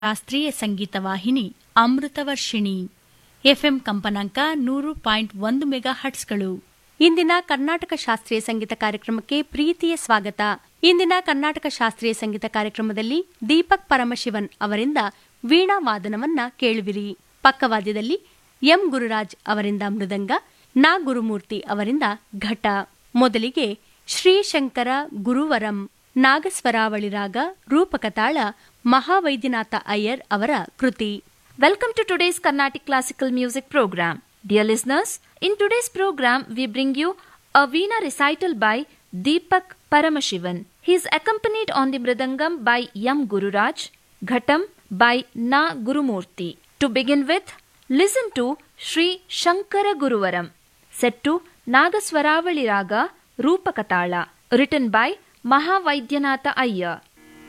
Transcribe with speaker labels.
Speaker 1: ಶಾಸ್ತ್ರೀಯ ಸಂಗೀತ ವಾಹಿನಿ ಅಮೃತವರ್ಷಿಣಿ ಎಫ್ಎಂ ಕಂಪನಾಂಕ ನೂರು ಪಾಯಿಂಟ್ ಒಂದು ಮೆಗಾ ಹಟ್ಸ್ಗಳು ಇಂದಿನ ಕರ್ನಾಟಕ ಶಾಸ್ತ್ರೀಯ ಸಂಗೀತ ಕಾರ್ಯಕ್ರಮಕ್ಕೆ ಪ್ರೀತಿಯ ಸ್ವಾಗತ ಇಂದಿನ ಕರ್ನಾಟಕ ಶಾಸ್ತ್ರೀಯ ಸಂಗೀತ ಕಾರ್ಯಕ್ರಮದಲ್ಲಿ ದೀಪಕ್ ಪರಮಶಿವನ್ ಅವರಿಂದ ವೀಣಾ ವಾದನವನ್ನ ಕೇಳುವಿರಿ ಪಕ್ಕವಾದ್ಯದಲ್ಲಿ ಎಂ ಗುರುರಾಜ್ ಅವರಿಂದ ಮೃದಂಗ ನಾ ಗುರುಮೂರ್ತಿ ಅವರಿಂದ ಘಟ ಮೊದಲಿಗೆ ಶ್ರೀಶಂಕರ ಗುರುವರಂ ನಾಗಸ್ವರಾವಳಿ ರಾಗ ರೂಪಕತಾಳ ಮಹಾವೈದ್ಯನಾಥ ಅಯ್ಯರ್ ಅವರ ಕೃತಿ
Speaker 2: Welcome to today's Carnatic Classical Music program. Dear listeners, in today's program we bring you a Veena recital by Deepak Paramashivan. He is accompanied on the Mridangam by Yam Gururaj, Ghatam by Na Gurumurti. To begin with, listen to Sri Shankara Guruvaram, set to Nagaswaravali Raga Rupakatala, written by Mahavaidyanath Iyer.